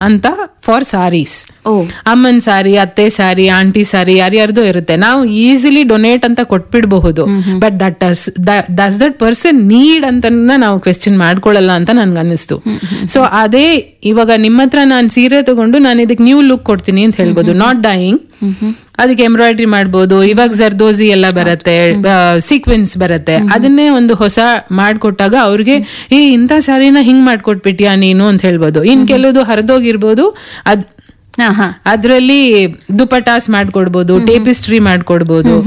ಅಂತ ಫಾರ್ ಸಾರೀಸ್ ಓ ಅಮ್ಮನ್ ಸಾರಿ ಅತ್ತೆ ಸಾರಿ ಆಂಟಿ ಸಾರಿ ಯಾರ್ಯಾರ್ದು ಇರುತ್ತೆ ನಾವು ಈಸಿಲಿ ಡೊನೇಟ್ ಅಂತ ಕೊಟ್ಬಿಡ್ಬಹುದು but that does does that person need ಅಂತ ನಾವು ಕ್ವೆಶ್ಚನ್ ಮಾಡ್ಕೊಳ್ಳಲ್ಲ ಅಂತ ನನ್ಗೆ ಅನ್ನಿಸ್ತು ಸೊ ಅದೇ ಇವಾಗ ನಿಮ್ಮ ಹತ್ರ ನಾನು ಸೀರೆ ತಗೊಂಡು ನಾನು ಇದಕ್ಕೆ ನ್ಯೂ ಲುಕ್ ಕೊಡ್ತೀನಿ ಅಂತ ಹೇಳ್ಬೋದು ನಾಟ್ ಡೈಯಿಂಗ್ ಅದಕ್ಕೆ ಎಂಬ್ರಾಯ್ಡ್ರಿ ಮಾಡ್ಬೋದು ಇವಾಗ ಜರ್ದೋಸಿ ಎಲ್ಲ ಬರುತ್ತೆ ಸೀಕ್ವೆನ್ಸ್ ಬರುತ್ತೆ ಅದನ್ನೇ ಒಂದು ಹೊಸ ಮಾಡ್ಕೊಟ್ಟಾಗ ಅವ್ರಿಗೆ ಏ ಇಂಥ ಸಾರಿನ ಹಿಂಗ್ ಮಾಡ್ಕೊಟ್ಬಿಟ್ಯಾ ನೀನು ಅಂತ ಹೇಳ್ಬೋದು ಇನ್ ಕೆಲವುದು ಹರಿದೋಗಿರ್ಬೋದು ಅದ್ ಹಾ ಹಾ ಅದ್ರಲ್ಲಿ ದುಪಟಾಸ್ ಮಾಡ್ಕೊಡ್ಬೋದು ಟೇಪಿಸ್ಟ್ರಿ ಮಾಡ್ಕೊಡ್ಬೋದು